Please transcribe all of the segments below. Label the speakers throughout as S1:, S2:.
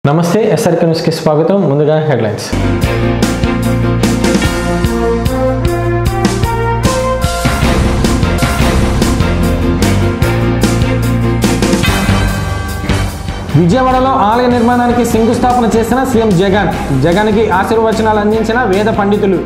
S1: నమస్తే ఎస్ఆర్కే న్యూస్కి స్వాగతం ముందుగా హెడ్లైన్స్ విజయవాడలో ఆలయ నిర్మాణానికి శంకుస్థాపన చేసిన సీఎం జగన్ జగన్కి ఆశీర్వచనాలు అందించిన వేద పండితులు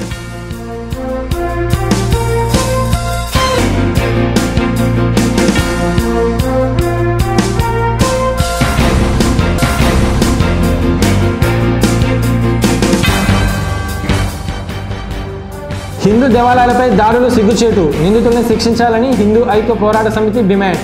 S1: హిందూ దేవాలయాలపై దాడులు సిగ్గుచేటు నిందితుల్ని శిక్షించాలని హిందూ ఐక్య పోరాట సమితి డిమాండ్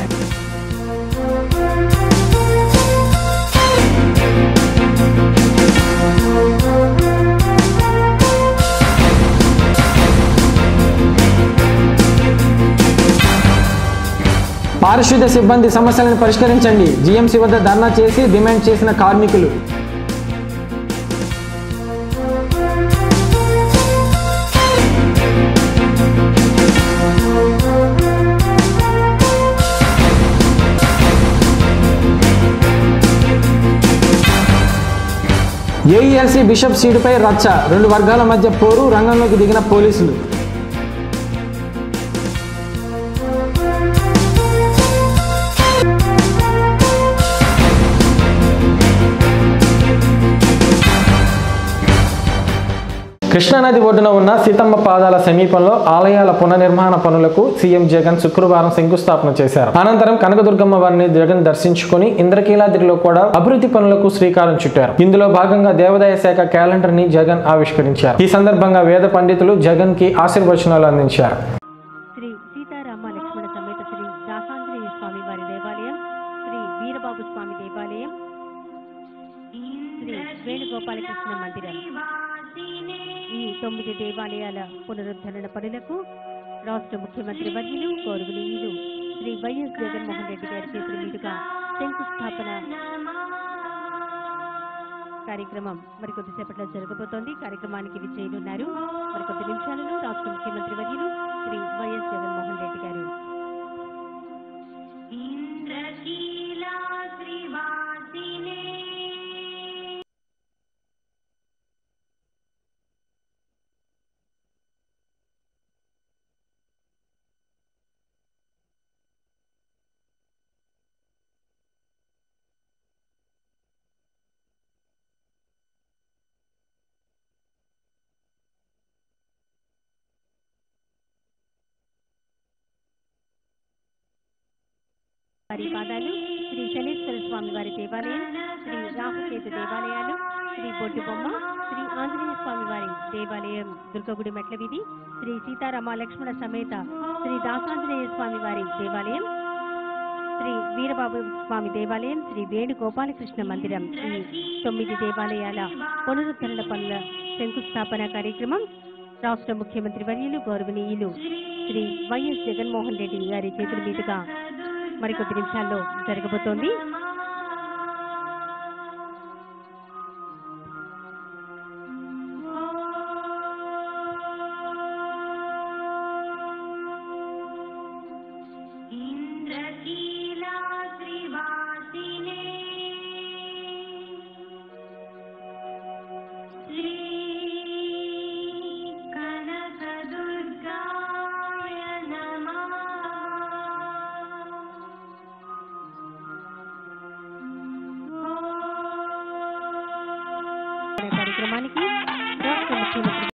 S1: పారిశుద్ధ్య సిబ్బంది సమస్యలను పరిష్కరించండి జీఎంసీ వద్ద ధర్నా చేసి డిమాండ్ చేసిన కార్మికులు ఏఈఎల్సీ బిషప్ సీటుపై రచ్చ రెండు వర్గాల మధ్య పోరు రంగంలోకి దిగిన పోలీసులు కృష్ణానది ఒడ్డున ఉన్న సీతమ్మ పాదాల సమీపంలో ఆలయాల పునర్నిర్మాణ పనులకు సీఎం జగన్ శుక్రవారం శంకుస్థాపన చేశారు అనంతరం కనకదుర్గమ్మ వారిని జగన్ దర్శించుకుని ఇంద్రకీలాద్రిలో కూడా అభివృద్ధి పనులకు శ్రీకారం చుట్టారు ఇందులో భాగంగా దేవాదాయ శాఖ క్యాలెండర్ ని జగన్ ఆవిష్కరించారు ఈ సందర్భంగా వేద పండితులు జగన్ కి ఆశీర్వచనాలు అందించారు
S2: శ్రీ సీతారామ లక్ష్మణ సమేత శ్రీ దాసాంజనేయ స్వామి వారి దేవాలయం శ్రీ వీరబాబు స్వామి దేవాలయం శ్రీ వేణుగోపాలకృష్ణ మందిరం ఈ తొమ్మిది దేవాలయాల పునరుద్ధరణ పనులకు రాష్ట్ర ముఖ్యమంత్రి వర్యులు గౌరవనీయులు శ్రీ వైఎస్ జగన్మోహన్ రెడ్డి గారి చేతుల మీదుగా శంకుస్థాపన కార్యక్రమం మరికొద్దిసేపట్లో జరగబోతోంది కార్యక్రమానికి విచ్చేయనున్నారు మరికొద్ది నిమిషాలలో రాష్ట్ర ముఖ్యమంత్రి వర్యులు శ్రీ వైఎస్ జగన్మోహన్ రెడ్డి గారు వారి పాదాలు శ్రీ శనేశ్వర స్వామి వారి దేవాలయం శ్రీ రాహుకేతు దేవాలయాలు శ్రీ బొడ్డు బొమ్మ శ్రీ ఆంజనేయ స్వామి వారి దేవాలయం దుర్గగుడి మెట్ల వీధి శ్రీ సీతారామ లక్ష్మణ సమేత శ్రీ దాసాంజనేయ స్వామి వారి దేవాలయం శ్రీ వీరబాబు స్వామి దేవాలయం శ్రీ వేణుగోపాలకృష్ణ మందిరం ఈ తొమ్మిది దేవాలయాల పునరుద్ధరణ పనుల శంకుస్థాపన కార్యక్రమం రాష్ట్ర ముఖ్యమంత్రి వర్యులు గౌరవనీయులు శ్రీ వైఎస్ జగన్మోహన్ రెడ్డి గారి చేతుల మీదుగా మరికొద్ది నిమిషాల్లో జరగబోతోంది కార్యక్రమానికి రాష్ట్ర ముఖ్యమంత్రి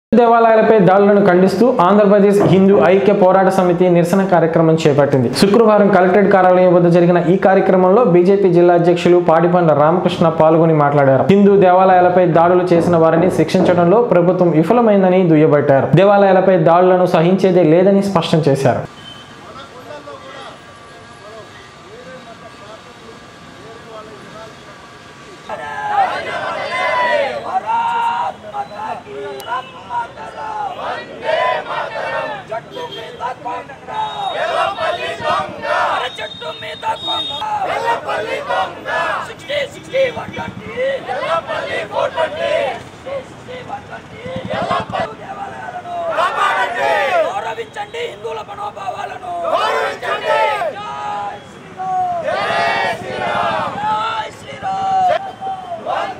S1: దేవాలయాలపై దాడులను ఖండిస్తూ ఆంధ్రప్రదేశ్ హిందూ ఐక్య పోరాట సమితి నిరసన కార్యక్రమం చేపట్టింది శుక్రవారం కలెక్టరేట్ కార్యాలయం వద్ద జరిగిన ఈ కార్యక్రమంలో బీజేపీ జిల్లా అధ్యక్షులు పాడిపండ్ల రామకృష్ణ పాల్గొని మాట్లాడారు హిందూ దేవాలయాలపై దాడులు చేసిన వారిని శిక్షించడంలో ప్రభుత్వం విఫలమైందని దుయ్యబట్టారు దేవాలయాలపై దాడులను సహించేదే లేదని స్పష్టం చేశారు
S3: చెట్టు మీద కొంగ ఎల్లపల్లి కొంగ sixty sixty one twenty Yellapalli four twenty గౌరవించండి హిందువుల మనోభావాలను గౌరవించండి జై శ్రీరామ్ జై శ్రీరామ్ జై శ్రీరామ్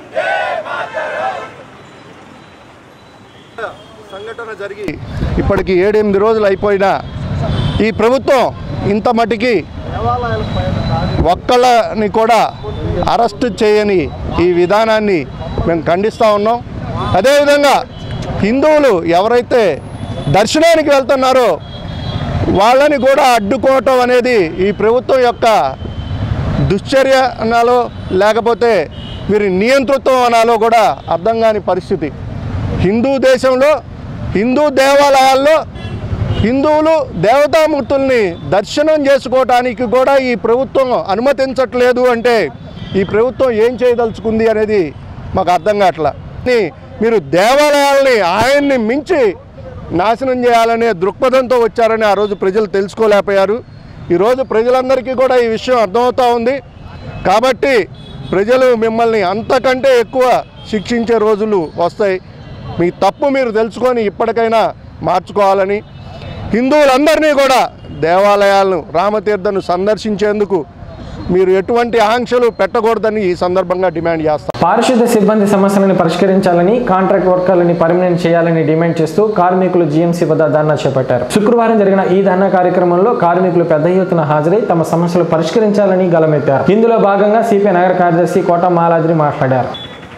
S4: సంఘటన జరిగి ఇప్పటికి ఏడెనిమిది రోజులు అయిపోయినా ఈ ప్రభుత్వం ఇంత మటుకి ఒక్కళ్ళని కూడా అరెస్ట్ చేయని ఈ విధానాన్ని మేము ఖండిస్తూ ఉన్నాం అదేవిధంగా హిందువులు ఎవరైతే దర్శనానికి వెళ్తున్నారో వాళ్ళని కూడా అడ్డుకోవటం అనేది ఈ ప్రభుత్వం యొక్క దుశ్చర్య అనాలో లేకపోతే వీరి నియంతృత్వం అనాలో కూడా అర్థం కాని పరిస్థితి హిందూ దేశంలో హిందూ దేవాలయాల్లో హిందువులు దేవతామూర్తుల్ని దర్శనం చేసుకోవటానికి కూడా ఈ ప్రభుత్వం అనుమతించట్లేదు అంటే ఈ ప్రభుత్వం ఏం చేయదలుచుకుంది అనేది మాకు అర్థం కావట్లా కానీ మీరు దేవాలయాల్ని ఆయన్ని మించి నాశనం చేయాలనే దృక్పథంతో వచ్చారని ఆ రోజు ప్రజలు తెలుసుకోలేకపోయారు ఈరోజు ప్రజలందరికీ కూడా ఈ విషయం అర్థమవుతూ ఉంది కాబట్టి ప్రజలు మిమ్మల్ని అంతకంటే ఎక్కువ శిక్షించే రోజులు వస్తాయి మీ తప్పు మీరు తెలుసుకొని ఇప్పటికైనా మార్చుకోవాలని హిందువులందరినీ కూడా దేవాలయాలను రామతీర్థను సందర్శించేందుకు మీరు ఎటువంటి ఆంక్షలు పెట్టకూడదని ఈ సందర్భంగా డిమాండ్ చేస్తాం
S1: పారిశుద్ధ సిబ్బంది సమస్యలను పరిష్కరించాలని కాంట్రాక్ట్ వర్కర్లని పర్మనెంట్ చేయాలని డిమాండ్ చేస్తూ కార్మికులు జీఎంసీ వద్ద ధర్నా చేపట్టారు శుక్రవారం జరిగిన ఈ ధర్నా కార్యక్రమంలో కార్మికులు పెద్ద ఎత్తున హాజరై తమ సమస్యలు పరిష్కరించాలని గలమెత్తారు ఇందులో భాగంగా సిపిఐ నగర కార్యదర్శి కోట మాలాద్రి మాట్లాడారు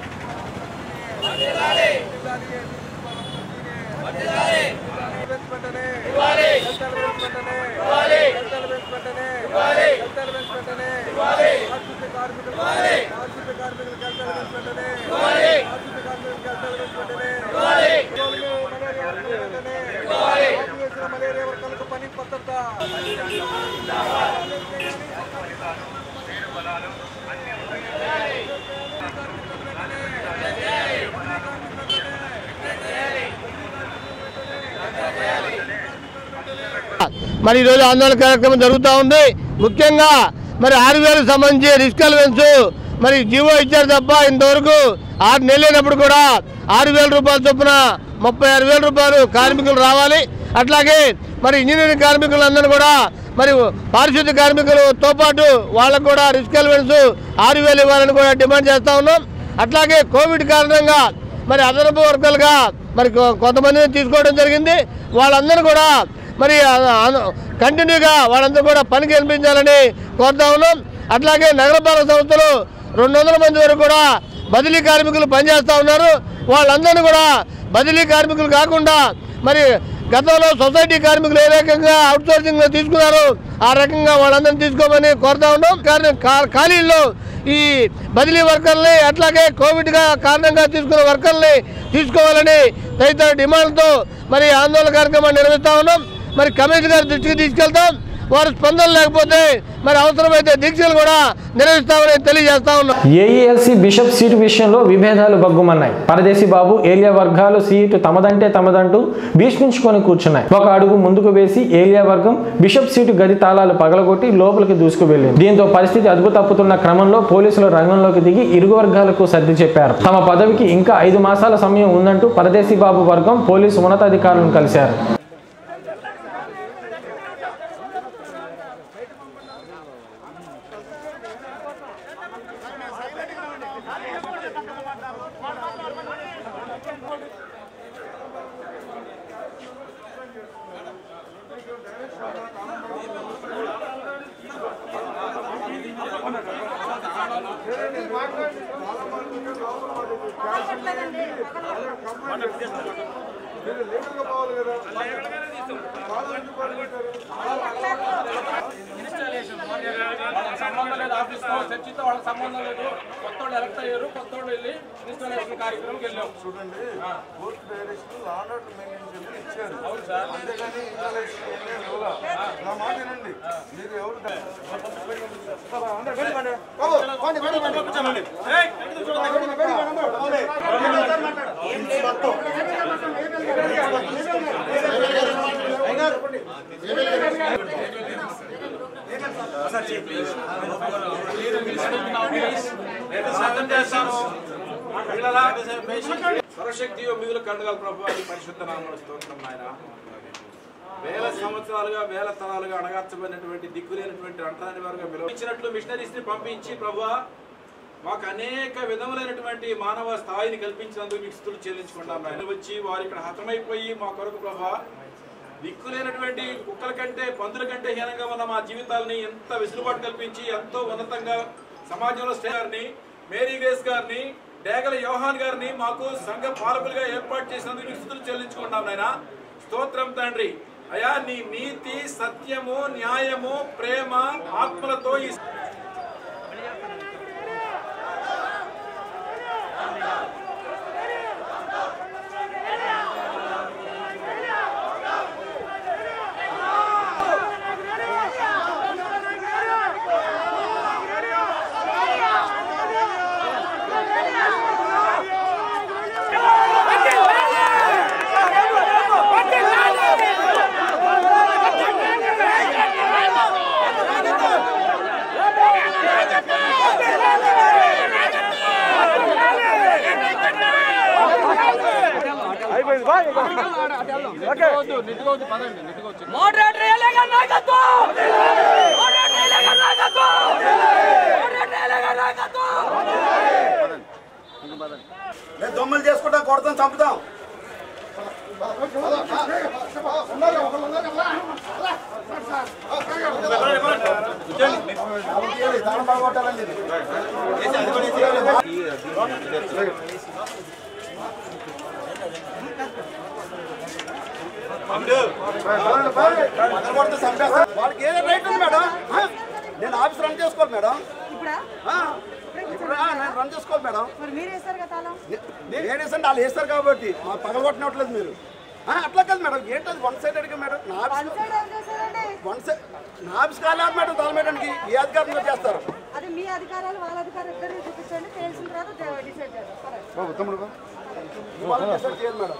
S5: మరి ఈరోజు ఆందోళన కార్యక్రమం జరుగుతూ ఉంది ముఖ్యంగా మరి ఆరు వేలకు సంబంధించి రిస్క్ అలవెన్స్ మరి జీవో ఇచ్చారు తప్ప ఇంతవరకు ఆరు నెలలైనప్పుడు కూడా ఆరు వేల రూపాయల చొప్పున ముప్పై ఆరు వేల రూపాయలు కార్మికులు రావాలి అట్లాగే మరి ఇంజనీరింగ్ కార్మికులందరూ కూడా మరి పారిశుద్ధ్య కార్మికులతో పాటు వాళ్ళకు కూడా రిస్క్ అలవెన్స్ ఆరు వేలు ఇవ్వాలని కూడా డిమాండ్ చేస్తూ ఉన్నాం అట్లాగే కోవిడ్ కారణంగా మరి అదనపు వర్గాలుగా మరి కొ- కొంతమందిని తీసుకోవడం జరిగింది వాళ్ళందరూ కూడా మరి ఆ- ఆ- కంటిన్యూగా వాళ్ళందరూ కూడా పనికి కల్పించాలని కోరుతా ఉన్నాం అట్లాగే నగరపాలక సంస్థలు రెండు వందల మంది వరకు కూడా బదిలీ కార్మికులు పనిచేస్తూ ఉన్నారు వాళ్ళందరినీ కూడా బదిలీ కార్మికులు కాకుండా మరి గతంలో సొసైటీ కార్మికులు ఏ రకంగా అవుట్ సోర్సింగ్ తీసుకున్నారు ఆ రకంగా వాళ్ళందరినీ తీసుకోమని కోరుతా ఉన్నాం కానీ కా- ఖాళీల్లో ఈ బదిలీ వర్కర్ని అట్లాగే కోవిడ్ గా కారణంగా తీసుకున్న వర్కర్ని తీసుకోవాలని తదితర డిమాండ్తో మరి ఆందోళన కార్యక్రమాన్ని నిర్వహిస్తా ఉన్నాం మరి కమిషనర్ గారి దృష్టికి తీసుకెళ్తాం వారు స్పందన లేకపోతే మరి అవసరమైతే దీక్షలు కూడా నిర్వహిస్తామని తెలియజేస్తా ఉన్నాం
S1: ఏఈఎల్సీ బిషప్ సీటు విషయంలో విభేదాలు బగ్గుమన్నాయి పరదేశీ బాబు ఏలియా వర్గాలు సీటు తమదంటే తమదంటూ భీష్మించుకొని కూర్చున్నాయి ఒక అడుగు ముందుకు వేసి ఏలియా వర్గం బిషప్ సీటు గది తాళాలు పగలగొట్టి లోపలికి దూసుకు వెళ్ళింది దీంతో పరిస్థితి అదుపు తప్పుతున్న క్రమంలో పోలీసులు రంగంలోకి దిగి ఇరు వర్గాలకు సర్ది చెప్పారు తమ పదవికి ఇంకా ఐదు మాసాల సమయం ఉందంటూ పరదేశీ బాబు వర్గం పోలీసు ఉన్నతాధికారులను కలిశారు
S6: సంబంధం లేదు ఆఫీస్తో చర్చితో వాళ్ళకి సంబంధం లేదు కొత్త వాళ్ళు ఎలక్ట్ అయ్యారు కొత్త వాళ్ళు వెళ్ళి ఇన్స్టాలేషన్ కార్యక్రమంకి వెళ్ళాం
S7: చూడండి court direction law and order maintain చెప్పి ఇచ్చారు
S6: అవును సార్
S7: అంతేగాని ఇన్స్టాలేషన్ ఏం లేదు ఇవ్వలా. నా మాట వినండి మీరు ఎవరు
S6: సిద్ధం చేస్తాను పిల్లలా సర్వశక్తి మిగులు కండగల ప్రభు అని పరిశుద్ధ నామములు స్తోత్రం నాయన వేల సంవత్సరాలుగా వేల తరాలుగా అణగార్చబడినటువంటి దిక్కులేనటువంటి అంటరాని వారుగా విలువించినట్లు మిషనరీస్ ని పంపించి ప్రభు మాకు అనేక విధములైనటువంటి మానవ స్థాయిని కల్పించినందుకు మీకు స్థుతులు చెల్లించుకుంటాం నాయన వచ్చి వారు ఇక్కడ హతమైపోయి మా కొరకు ప్రభా దిక్కులేనటువంటి కుక్కల కంటే పందుల కంటే హీనంగా ఉన్న మా జీవితాలని ఎంత వెసులుబాటు కల్పించి ఎంతో ఉన్నతంగా సమాజంలో స్టే గారిని మేరీ గ్రేస్ గారిని డేగల యోహాన్ గారిని మాకు సంఘ పాలకులుగా ఏర్పాటు చేసినందుకు మీకు స్థుతులు చెల్లించుకుంటాం నాయన స్తోత్రం తండ్రి అయా నీ నీతి సత్యము న్యాయము ప్రేమ ఆత్మలతో ఈ
S3: మోడరేటర్ ఎలాగ నాయకత్వం మోడరేటర్ ఎలాగ నాయకత్వం మోడరేటర్ ఎలాగ నాయకత్వం
S7: దొమ్మలు చేసుకుంటాం కొడతాం చంపుతాం వాడికి ఏదో రైట్ ఉంది మేడం ఆ? నేను ఆఫీస్ రన్ చేసుకోవాలి మేడం
S8: ఇప్పుడా
S7: ఆ? ఇప్పుడు ఆ, నేను రన్ చేసుకోవాలి మేడం
S8: మరి మీరు వేస్తారు కదా తాళం
S7: లేడీస్ వాళ్ళు వేస్తారు కాబట్టి మా పగలగొట్టినట్లేదు మీరు ఆ, అట్లా కాదు మేడం ఏంటది వన్ సైడ్ అడిగా మేడం నా
S8: వన్
S7: ఆఫీస్
S8: సైడ్ ఏం చేశారండి
S7: వన్ సైడ్ నా ఆఫీస్ కాలేదు మేడం తాళమేయడానికి ఏ అధికారంలో చేస్తారు
S8: అది మీ అధికారాలు వాళ్ళ అధికారులు ఇద్దరు చూపించండి తెలిసిన తర్వాత డిసైడ్ చేద్దాం సరే
S7: బాబు తమ్ముడు బా. ఇవాళ డిసైడ్ చేయాలి మేడం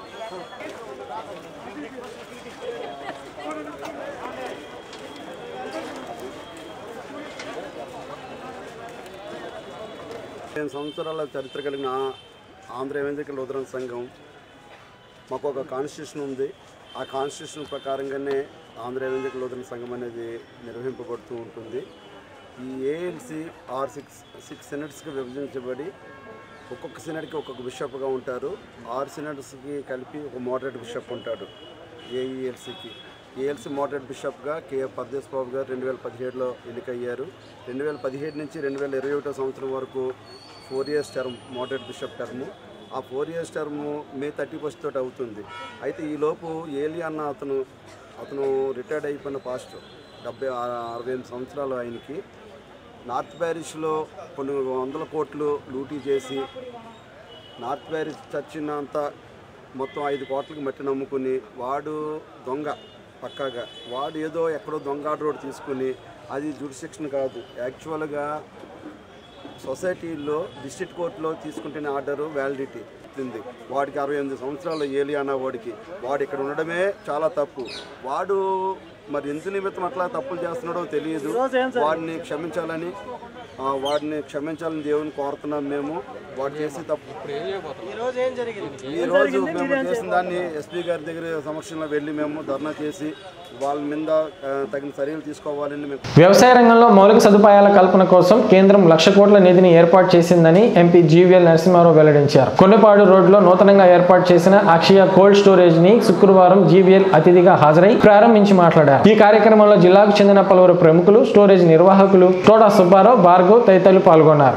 S7: పదిహేను సంవత్సరాల చరిత్ర కలిగిన ఆంధ్ర వేదిక లూథరన్ సంఘం మాకు ఒక కాన్స్టిట్యూషన్ ఉంది ఆ కాన్స్టిట్యూషన్ ప్రకారంగానే ఆంధ్ర వేదిక లూథరన్ సంఘం అనేది నిర్వహింపబడుతూ ఉంటుంది ఈ ఏఎల్సి ఆర్ సిక్స్ సిక్స్ సెనెట్స్కి విభజించబడి ఒక్కొక్క సెనెట్కి ఒక్కొక్క బిషప్గా ఉంటారు ఆరు సెనెట్స్కి కలిపి ఒక మోడరేట్ బిషప్ ఉంటాడు ఏఈఎల్సీకి ఏఎల్సీ మోడరేట్ బిషప్గా కేఎఫ్ పరదేశ్ బాబు గారు రెండు వేల పదిహేడులో ఎన్నికయ్యారు రెండు వేల పదిహేడు నుంచి రెండు వేల ఇరవై ఒకటో సంవత్సరం వరకు four years term moderate bishop term ఆ four years term May thirty first తోటి అవుతుంది అయితే ఈలోపు ఏలి అన్న అతను అతను రిటైర్డ్ అయిపోయిన పాస్టర్ డెబ్బై అరవై ఎనిమిది సంవత్సరాలు ఆయనకి నార్త్ ప్యారిస్లో కొన్ని వందల కోట్లు లూటీ చేసి నార్త్ ప్యారిస్ చర్చినంత మొత్తం ఐదు కోట్లకి మట్టి నమ్ముకుని వాడు దొంగ పక్కాగా వాడు ఏదో ఎక్కడో దొంగ రోడ్ తీసుకుని అది జుడిసిక్షన్ కాదు యాక్చువల్గా సొసైటీలో డిస్ట్రిక్ట్ కోర్టులో తీసుకుంటున్న ఆర్డరు వ్యాలిడిటీ ఉంది వాడికి అరవై ఎనిమిది సంవత్సరాల ఏలియానా వాడికి వాడు ఇక్కడ ఉండడమే చాలా తప్పు వాడు మరి ఎంత నిమిత్తం అట్లా తప్పులు చేస్తున్నాడో తెలియదు వాడిని క్షమించాలని ఆ, వాడిని క్షమించాలని దేవుని కోరుతున్నాం మేము వాడు చేసే తప్పు ఈ రోజు మేము చేసిన దాన్ని ఎస్పీ గారి దగ్గర సమక్షంలో వెళ్ళి మేము ధర్నా చేసి వాళ్ళ మీద ఆ, తగిన చర్యలు తీసుకోవాలని మేము
S1: వ్యవసాయ రంగంలో మౌలిక సదుపాయాల కల్పన కోసం కేంద్రం లక్ష కోట్ల నిధిని ఏర్పాటు చేసిందని ఎంపీ జీవీఎల్ నరసింహారావు వెల్లడించారు కొండపాడు రోడ్లో నూతనంగా ఏర్పాటు చేసిన అక్షయ కోల్డ్ స్టోరేజ్ ని శుక్రవారం జీవీఎల్ అతిథిగా హాజరై ప్రారంభించి మాట్లాడారు ఈ కార్యక్రమంలో జిల్లాకు చెందిన పలువురు ప్రముఖులు స్టోరేజ్ నిర్వాహకులు తోట సుబ్బారావు భార్గవ్ తదితరులు పాల్గొన్నారు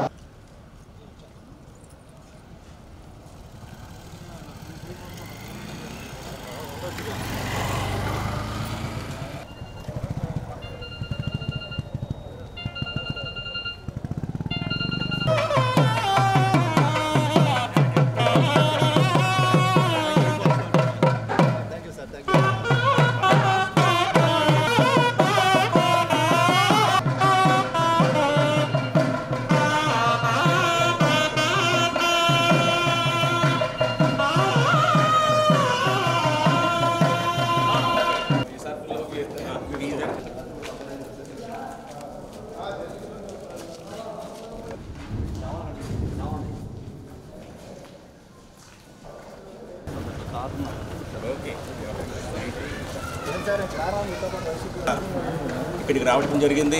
S9: ఇక్కడికి రావడం జరిగింది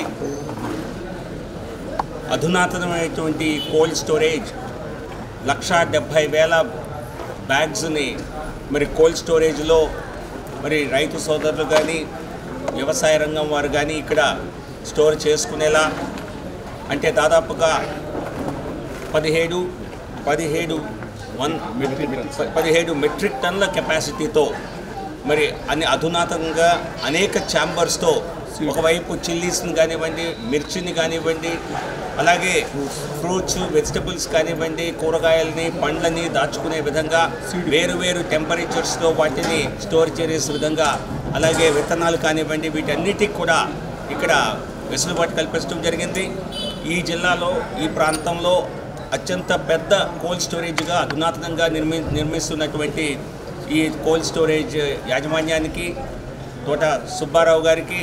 S9: అధునాతనమైనటువంటి కోల్డ్ స్టోరేజ్ లక్షా డెబ్భై వేల బ్యాగ్స్ని మరి కోల్డ్ స్టోరేజ్లో మరి రైతు సోదరులు కానీ వ్యవసాయ రంగం వారు కానీ ఇక్కడ స్టోర్ చేసుకునేలా అంటే దాదాపుగా పదిహేడు పదిహేడు వన్ పదిహేడు మెట్రిక్ టన్నుల కెపాసిటీతో మరి అన్ని అధునాతనంగా అనేక ఛాంబర్స్తో ఒకవైపు చిల్లీస్ని కానివ్వండి మిర్చిని కానివ్వండి అలాగే ఫ్రూట్స్ వెజిటబుల్స్ కానివ్వండి కూరగాయలని పండ్లని దాచుకునే విధంగా వేరు వేరు టెంపరేచర్స్లో వాటిని స్టోర్ చేసే విధంగా అలాగే విత్తనాలు కానివ్వండి వీటన్నిటికి కూడా ఇక్కడ వెసులుబాటు కల్పించడం జరిగింది ఈ జిల్లాలో ఈ ప్రాంతంలో అత్యంత పెద్ద కోల్డ్ స్టోరేజ్గా అధునాతనంగా నిర్మి నిర్మిస్తున్నటువంటి ఈ కోల్డ్ స్టోరేజ్ యాజమాన్యానికి తోట సుబ్బారావు గారికి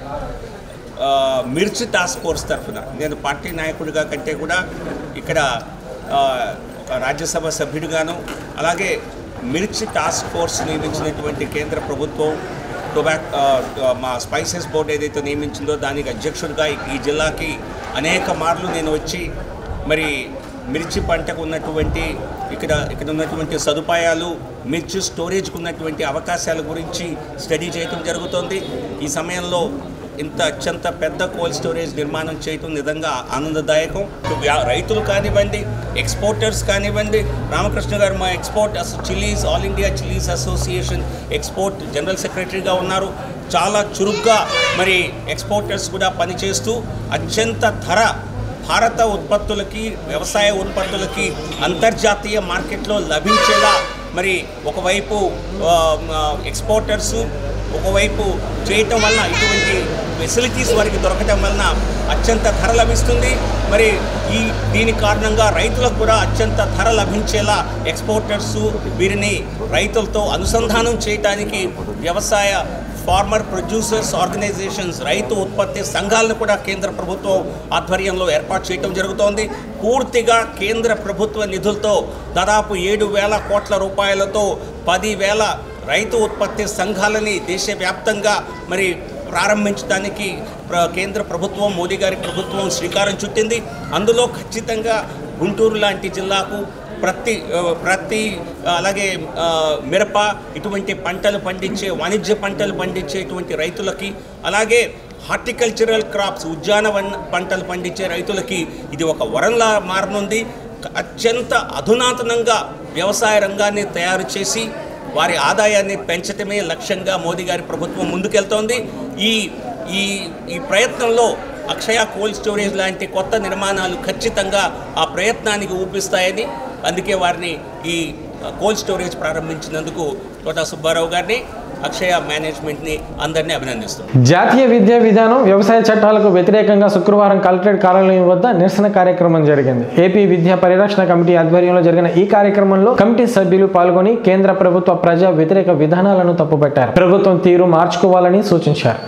S9: ఆ, మిర్చి టాస్క్ ఫోర్స్ తరఫున నేను పార్టీ నాయకుడిగా కంటే కూడా ఇక్కడ ఆ, ఒక రాజ్యసభ సభ్యుడిగాను అలాగే మిర్చి టాస్క్ ఫోర్స్ నియమించినటువంటి కేంద్ర ప్రభుత్వం టొబాక్ ఆ, ఆ, మా స్పైసెస్ బోర్డు ఏదైతే నియమించిందో దానికి అధ్యక్షుడిగా ఈ జిల్లాకి అనేక మార్లు నేను వచ్చి మరి మిర్చి పంటకు ఉన్నటువంటి ఇక్కడ ఇక్కడ ఉన్నటువంటి సదుపాయాలు మిర్చి స్టోరేజ్కి ఉన్నటువంటి అవకాశాల గురించి స్టడీ చేయటం జరుగుతోంది ఈ సమయంలో ఇంత అత్యంత పెద్ద కోల్డ్ స్టోరేజ్ నిర్మాణం చేయటం నిజంగా ఆనందదాయకం వ్యా- రైతులు కానివ్వండి ఎక్స్పోర్టర్స్ కానివ్వండి రామకృష్ణ గారు మా ఎక్స్పోర్ట్ అసో chillies all India chillies association export general సెక్రటరీగా ఉన్నారు చాలా చురుగ్గా మరి ఎక్స్పోర్టర్స్ కూడా పనిచేస్తూ అత్యంత ధర భారత ఉత్పత్తులకి వ్యవసాయ ఉత్పత్తులకి అంతర్జాతీయ మార్కెట్లో లభించేలా మరి ఒకవైపు ఆ, ఆ, ఎక్స్పోర్టర్స్ ఒకవైపు చేయటం వలన ఇటువంటి ఫెసిలిటీస్ వారికి దొరకటం వలన అత్యంత ధర లభిస్తుంది మరి ఈ దీని కారణంగా రైతులకు కూడా అత్యంత ధర లభించేలా ఎక్స్పోర్టర్స్ వీరిని రైతులతో అనుసంధానం చేయటానికి వ్యవసాయ ఫార్మర్ ప్రొడ్యూసర్స్ ఆర్గనైజేషన్స్ రైతు ఉత్పత్తి సంఘాలను కూడా కేంద్ర ప్రభుత్వం ఆధ్వర్యంలో ఏర్పాటు చేయడం జరుగుతోంది పూర్తిగా కేంద్ర ప్రభుత్వ నిధులతో దాదాపు ఏడు వేల కోట్ల రూపాయలతో పదివేల రైతు ఉత్పత్తి సంఘాలని దేశవ్యాప్తంగా మరి ప్రారంభించడానికి ప్ర- కేంద్ర ప్రభుత్వం మోదీ గారి ప్రభుత్వం శ్రీకారం చుట్టింది అందులో ఖచ్చితంగా గుంటూరు లాంటి జిల్లాకు ప్రతి ఆ, ప్రతి ఆ, అలాగే ఆ, మిరప ఇటువంటి పంటలు పండించే వాణిజ్య పంటలు పండించేటువంటి రైతులకి అలాగే హార్టికల్చరల్ క్రాప్స్ ఉద్యానవన పంటలు పండించే రైతులకి ఇది ఒక వరంలా మారనుంది అత్యంత అధునాతనంగా వ్యవసాయ రంగాన్ని తయారు చేసి వారి ఆదాయాన్ని పెంచటమే లక్ష్యంగా మోదీ గారి ప్రభుత్వం ముందుకెళ్తోంది ఈ ఈ ఈ ప్రయత్నంలో అక్షయ కోల్డ్ స్టోరేజ్ లాంటి కొత్త నిర్మాణాలు ఖచ్చితంగా ఆ ప్రయత్నానికి ఊపిస్తాయని అందుకే వారిని ఈ కోల్డ్ స్టోరేజ్ ప్రారంభించినందుకు తోట సుబ్బారావు గారిని అక్షయ మేనేజ్మెంట్ని అందరినీ అభినందిస్తున్నాను
S1: జాతీయ విద్యా విధానం వ్యవసాయ చట్టాలకు వ్యతిరేకంగా శుక్రవారం కలెక్టరేట్ కార్యాలయం వద్ద నిరసన కార్యక్రమం జరిగింది ఏపీ విద్యా పరిరక్షణ కమిటీ ఆధ్వర్యంలో జరిగిన ఈ కార్యక్రమంలో కమిటీ సభ్యులు పాల్గొని కేంద్ర ప్రభుత్వ ప్రజా వ్యతిరేక విధానాలను తప్పుపట్టారు ప్రభుత్వం తీరు మార్చుకోవాలని సూచించారు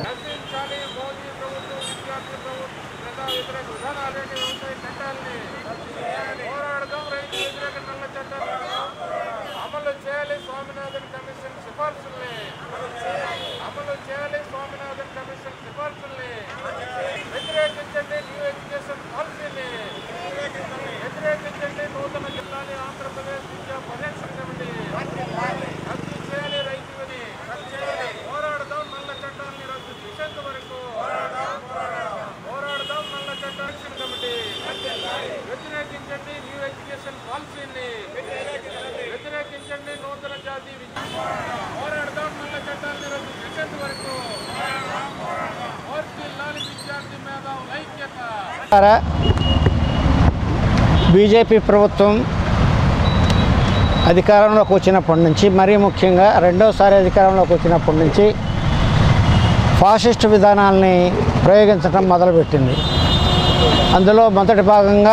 S6: అమలు చేయాలి స్వామినాథన్ కమిషన్ సిఫార్సుల్ని అమలు చేయాలి స్వామినాథన్ కమిషన్ సిఫార్సుల్ని వ్యతిరేకించండి న్యూ ఎడ్యుకేషన్ పాలసీని వ్యతిరేకించండి నూతన జిల్లాని ఆంధ్రప్రదేశ్ విద్యా పరిరక్షణ కమిటీ రద్దు చేయాలి రైతులని పోరాడదాం నల్ల చట్టాలని రద్దు చేసేంత వరకు పోరాడదాం నల్ల చట్టాల కమిటీ వ్యతిరేకించండి న్యూ ఎడ్యుకేషన్ పాలసీని వ్యతిరేకించండి నూతన జాతి విద్య పోరాడదాం నల్ల
S10: బీజేపీ ప్రభుత్వం అధికారంలోకి వచ్చినప్పటి నుంచి మరీ ముఖ్యంగా రెండోసారి అధికారంలోకి వచ్చినప్పటి నుంచి ఫాసిస్ట్ విధానాల్ని ప్రయోగించడం మొదలుపెట్టింది అందులో మొదటి భాగంగా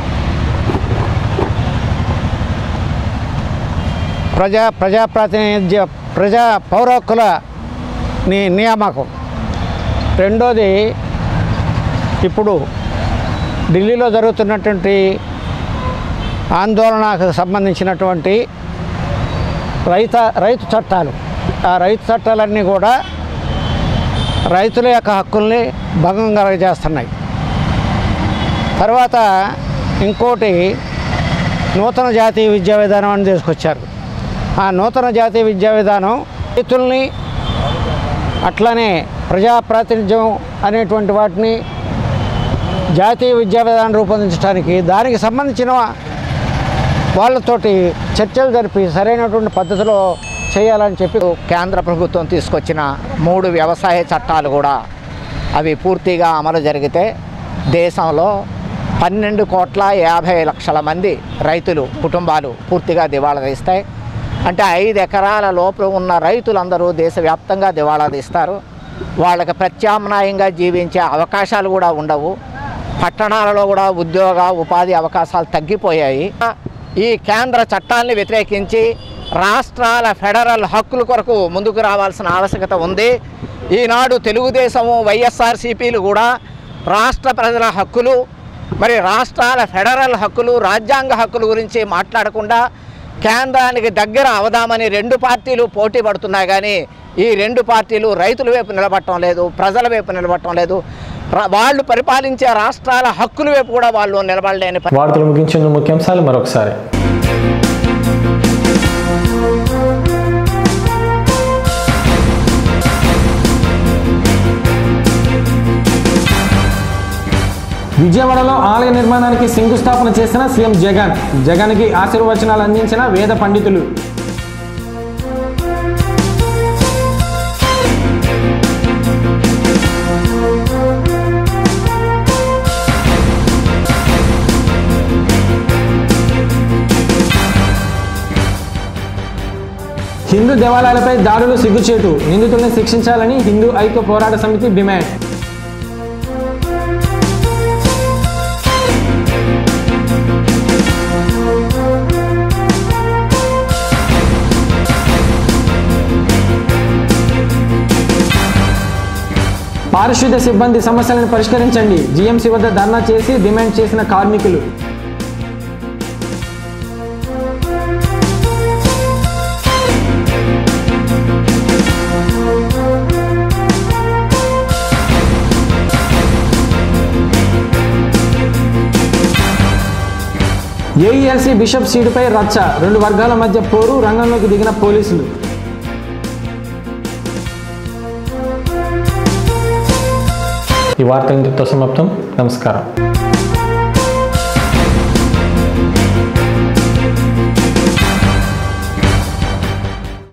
S10: ప్రజా ప్రజాప్రాతినిధ్య ప్రజా పౌర హక్కుల ని నియామకం రెండోది ఇప్పుడు ఢిల్లీలో జరుగుతున్నటువంటి ఆందోళనకు సంబంధించినటువంటి రైత రైతు చట్టాలు ఆ రైతు చట్టాలన్నీ కూడా రైతుల యొక్క హక్కుల్ని భంగం కలగజేస్తున్నాయి తర్వాత ఇంకోటి నూతన జాతీయ విద్యా విధానం అని తీసుకొచ్చారు ఆ నూతన జాతీయ విద్యా విధానం రైతుల్ని అట్లనే ప్రజాప్రాతినిధ్యం అనేటువంటి వాటిని జాతీయ విద్యా విధానం రూపొందించడానికి దానికి సంబంధించిన వాళ్ళతోటి చర్చలు జరిపి సరైనటువంటి పద్ధతిలో చేయాలని చెప్పి
S11: కేంద్ర ప్రభుత్వం తీసుకొచ్చిన మూడు వ్యవసాయ చట్టాలు కూడా అవి పూర్తిగా అమలు జరిగితే దేశంలో పన్నెండు కోట్ల యాభై లక్షల మంది రైతులు కుటుంబాలు పూర్తిగా దివాళా తీస్తాయి అంటే ఐదు ఎకరాల లోపు ఉన్న రైతులందరూ దేశవ్యాప్తంగా దివాళా తీస్తారు వాళ్ళకి ప్రత్యామ్నాయంగా జీవించే అవకాశాలు కూడా ఉండవు పట్టణాలలో కూడా ఉద్యోగ ఉపాధి అవకాశాలు తగ్గిపోయాయి ఈ కేంద్ర చట్టాన్ని వ్యతిరేకించి రాష్ట్రాల ఫెడరల్ హక్కుల కొరకు ముందుకు రావాల్సిన ఆవశ్యకత ఉంది ఈనాడు తెలుగుదేశము వైఎస్ఆర్సీపీలు కూడా రాష్ట్ర ప్రజల హక్కులు మరి రాష్ట్రాల ఫెడరల్ హక్కులు రాజ్యాంగ హక్కుల గురించి మాట్లాడకుండా కేంద్రానికి దగ్గర అవదామని రెండు పార్టీలు పోటీ పడుతున్నాయి కానీ ఈ రెండు పార్టీలు రైతుల వైపు నిలబడటం లేదు ప్రజల వైపు నిలబడటం లేదు రా- వాళ్ళు పరిపాలించే రాష్ట్రాల హక్కుల వైపు కూడా వాళ్ళు నిలబడలేని పరి-
S1: వార్తలు ముగించిన ముఖ్యాంశాలు మరొకసారి విజయవాడలో ఆలయ నిర్మాణానికి శంకుస్థాపన చేసిన సీఎం జగన్ జగన్కి ఆశీర్వచనాలు అందించిన వేద పండితులు హిందూ దేవాలయాలపై దాడులు సిగ్గుచేటు నిందితుల్ని శిక్షించాలని హిందూ ఐక్య పోరాట సమితి డిమాండ్ పారిశుద్ధ్య సిబ్బంది సమస్యలను పరిష్కరించండి జీఎంసీ వద్ద ధర్నా చేసి డిమాండ్ చేసిన కార్మికులు ఏఈఎల్సీ బిషప్ సీటుపై రచ్చ రెండు వర్గాల మధ్య పోరు రంగంలోకి దిగిన పోలీసులు ఈ వార్త ఇంతటితో సమాప్తం నమస్కారం